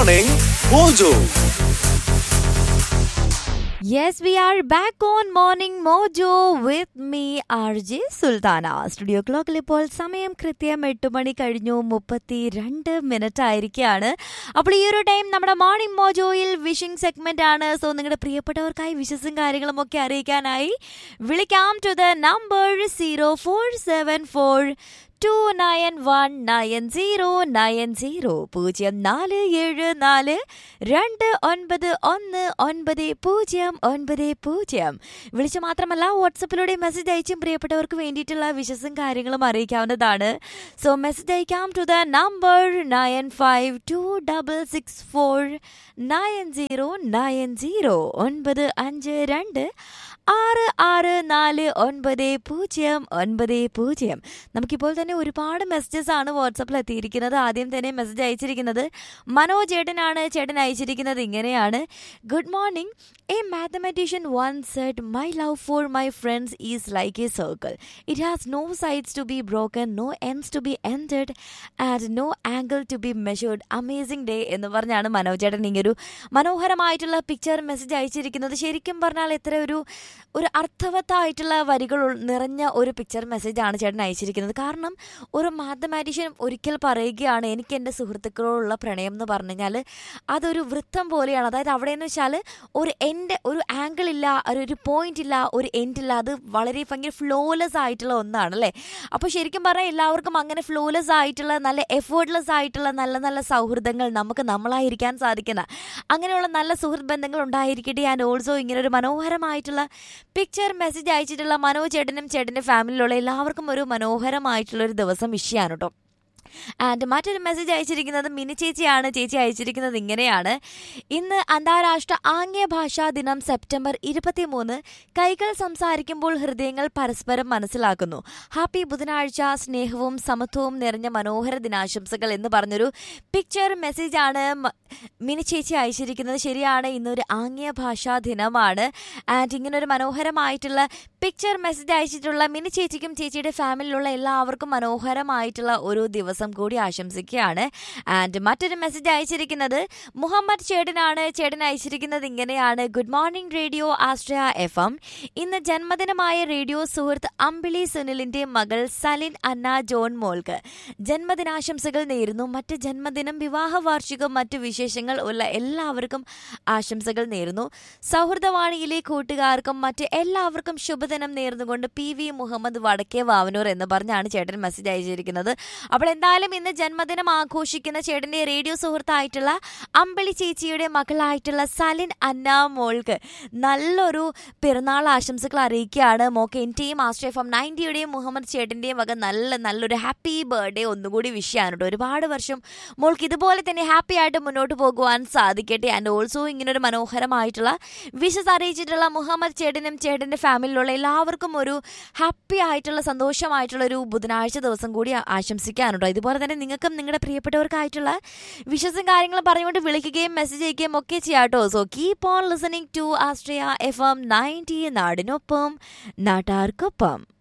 Morning Mojo. Yes, we are back on Morning Mojo with me, RJ Sultana studio ക്ലോക്കിൽ ഇപ്പോൾ സമയം കൃത്യം എട്ട് മണി കഴിഞ്ഞു മുപ്പത്തി രണ്ട് മിനിറ്റ് ആയിരിക്കുകയാണ് അപ്പോൾ ഈ ഒരു ടൈം നമ്മുടെ മോർണിംഗ് മോജോയിൽ വിഷിംഗ് സെഗ്മെന്റ് ആണ് സോ നിങ്ങളുടെ പ്രിയപ്പെട്ടവർക്കായി വിഷസും കാര്യങ്ങളും ഒക്കെ അറിയിക്കാനായി വിളിക്കാം to the number zero four seven four two nine one nine zero nine zero പൂജ്യം നാല് ഏഴ് നാല് രണ്ട് ഒൻപത് ഒന്ന് ഒൻപത് പൂജ്യം ഒൻപത് പൂജ്യം വിളിച്ച് മാത്രമല്ല വാട്സപ്പിലൂടെ മെസ്സേജ് അയച്ചും പ്രിയപ്പെട്ടവർക്ക് വേണ്ടിയിട്ടുള്ള വിശസും കാര്യങ്ങളും അറിയിക്കാവുന്നതാണ് സോ മെസ്സേജ് അയക്കാം to the number nine five two double six four nine zero nine zero ഒൻപത് അഞ്ച് രണ്ട് ആറ് ആറ് നാല് ഒൻപത് പൂജ്യം ഒൻപത് പൂജ്യം നമുക്കിപ്പോൾ തന്നെ ഒരുപാട് മെസ്സേജസ് ആണ് വാട്സപ്പിൽ എത്തിയിരിക്കുന്നത് ആദ്യം തന്നെ മെസ്സേജ് അയച്ചിരിക്കുന്നത് മനോ ചേട്ടനാണ് ചേട്ടൻ അയച്ചിരിക്കുന്നത് ഇങ്ങനെയാണ് good morning a mathematician one said my love for my friends is like a circle it has no sides to be broken no ends to be ended and no angle to be measured amazing day എന്ന് പറഞ്ഞാണ് മനോജ് ചേട്ടൻ ഇങ്ങനൊരു മനോഹരമായിട്ടുള്ള picture message അയച്ചിരിക്കുന്നത് ശരിക്കും പറഞ്ഞാൽ എത്ര ഒരു ഒരു അർത്ഥവത്തായിട്ടുള്ള വരികൾ ഉൾ- നിറഞ്ഞ ഒരു പിക്ചർ മെസ്സേജാണ് ചേട്ടൻ അയച്ചിരിക്കുന്നത് കാരണം ഒരു മാത്തമാറ്റീഷ്യൻ ഒരിക്കൽ പറയുകയാണ് എനിക്ക് എൻ്റെ സുഹൃത്തുക്കളോടുള്ള പ്രണയം എന്ന് പറഞ്ഞു കഴിഞ്ഞാൽ അതൊരു വൃത്തം പോലെയാണ് അതായത് അവിടെ എന്ന് വെച്ചാൽ ഒരു എൻഡ് ഒരു ആംഗിൾ ഇല്ല ഒരു ഒരു പോയിന്റ് ഇല്ല ഒരു എൻഡ് ഇല്ല അത് വളരെ ഭയങ്കര ഫ്ലോലെസ് ആയിട്ടുള്ള ഒന്നാണ് അല്ലേ അപ്പോൾ ശരിക്കും പറഞ്ഞാൽ എല്ലാവർക്കും അങ്ങനെ ഫ്ലോലെസ് ആയിട്ടുള്ള നല്ല എഫേർട്ട്ലെസ് ആയിട്ടുള്ള നല്ല നല്ല സൗഹൃദങ്ങൾ നമുക്ക് നമ്മളായിരിക്കാൻ സാധിക്കുന്ന അങ്ങനെയുള്ള നല്ല സുഹൃത്ത് ബന്ധങ്ങൾ ഉണ്ടായിരിക്കട്ടെ ആൻഡ് ഓൾസോ ഇങ്ങനെ ഒരു മനോഹരമായിട്ടുള്ള പിക്ചർ മെസ്സേജ് അയച്ചിട്ടുള്ള മനോജ് ചേട്ടനും ചേട്ടൻ്റെ ഫാമിലിയിലുള്ള എല്ലാവർക്കും ഒരു മനോഹരമായിട്ടുള്ള ഒരു ദിവസം വിഷയമാണ് കേട്ടോ ആൻഡ് മറ്റൊരു മെസ്സേജ് അയച്ചിരിക്കുന്നത് മിനി ചേച്ചിയാണ് ചേച്ചി അയച്ചിരിക്കുന്നത് ഇങ്ങനെയാണ് ഇന്ന് അന്താരാഷ്ട്ര ആംഗ്യ ഭാഷാ ദിനം സെപ്റ്റംബർ ഇരുപത്തിമൂന്ന് കൈകൾ സംസാരിക്കുമ്പോൾ ഹൃദയങ്ങൾ പരസ്പരം മനസ്സിലാക്കുന്നു ഹാപ്പി ബുധനാഴ്ച സ്നേഹവും സമത്വവും നിറഞ്ഞ മനോഹര ദിനാശംസകൾ എന്ന് പറഞ്ഞൊരു പിക്ചർ മെസ്സേജാണ് മ- മിനി ചേച്ചി അയച്ചിരിക്കുന്നത് ശരിയാണ് ഇന്നൊരു ആംഗ്യ ഭാഷാ ദിനമാണ് ആൻഡ് ഇങ്ങനെ ഒരു മനോഹരമായിട്ടുള്ള പിക്ചർ മെസ്സേജ് അയച്ചിട്ടുള്ള മിനി ചേച്ചിക്കും ചേച്ചിയുടെ ഫാമിലിയിലുള്ള എല്ലാവർക്കും മനോഹരമായിട്ടുള്ള ഒരു ദിവസം കൂടി ആശംസിക്കുകയാണ് ആൻഡ് മറ്റൊരു മെസ്സേജ് അയച്ചിരിക്കുന്നത് മുഹമ്മദ് ചേട്ടനാണ് ചേട്ടൻ അയച്ചിരിക്കുന്നത് ഇങ്ങനെയാണ് good morning radio Astria F M ഇന്ന് ജന്മദിനമായ റേഡിയോ സുഹൃത്ത് അമ്പിളി സുനിലിന്റെ മകൾ സലിൻ അന്ന ജോൺ മോൾക്ക് ജന്മദിനാശംസകൾ നേരുന്നു മറ്റ് ജന്മദിനം വിവാഹ വാർഷികം മറ്റു വിശേഷങ്ങൾ ഉള്ള എല്ലാവർക്കും ആശംസകൾ നേരുന്നു സൗഹൃദവാണിയിലെ കൂട്ടുകാർക്കും മറ്റ് എല്ലാവർക്കും ശുഭദിനം നേർന്നുകൊണ്ട് പി വി മുഹമ്മദ് വടക്കേ വാവനൂർ എന്ന് പറഞ്ഞാണ് ചേട്ടൻ മെസ്സേജ് അയച്ചിരിക്കുന്നത് അപ്പോൾ എന്തായാലും ഇന്ന് ജന്മദിനം ആഘോഷിക്കുന്ന ചേട്ടന്റെ റേഡിയോ സുഹൃത്തായിട്ടുള്ള അമ്പിളി ചേച്ചിയുടെ മകളായിട്ടുള്ള സലിൻ അന്ന മോൾക്ക് നല്ലൊരു പിറന്നാൾ ആശംസകൾ അറിയിക്കുകയാണ് മോക്ക് എൻ്റെയും ആസ്ട്രേ ഫം നയൻറ്റിയുടെയും മുഹമ്മദ് ചേട്ടൻ്റെയും വക നല്ല നല്ലൊരു ഹാപ്പി ബർത്ത്ഡേ ഒന്നുകൂടി വിഷ് ചെയ്യാൻ കേട്ടോ ഒരുപാട് വർഷം മോൾക്ക് ഇതുപോലെ തന്നെ ഹാപ്പി ആയിട്ട് മുന്നോട്ട് പോകുവാൻ സാധിക്കട്ടെ ആൻഡ് ഓൾസോ ഇങ്ങനൊരു മനോഹരമായിട്ടുള്ള വിഷസ് അറിയിച്ചിട്ടുള്ള മുഹമ്മദ് ചേട്ടനും ചേട്ടൻ്റെ ഫാമിലിയിലുള്ള എല്ലാവർക്കും ഒരു ഹാപ്പി ആയിട്ടുള്ള സന്തോഷമായിട്ടുള്ള ഒരു ബുധനാഴ്ച ദിവസം കൂടി ആ- ആശംസിക്കാനുണ്ടോ ഇതുപോലെ തന്നെ നിങ്ങൾക്കും നിങ്ങളുടെ പ്രിയപ്പെട്ടവർക്കായിട്ടുള്ള വിഷസും കാര്യങ്ങളും പറഞ്ഞുകൊണ്ട് വിളിക്കുകയും മെസ്സേജ് അയക്കുകയും ഒക്കെ ചെയ്യാട്ടോ so keep on listening to Astria F M ninety നാടിനൊപ്പം നാട്ടാർക്കൊപ്പം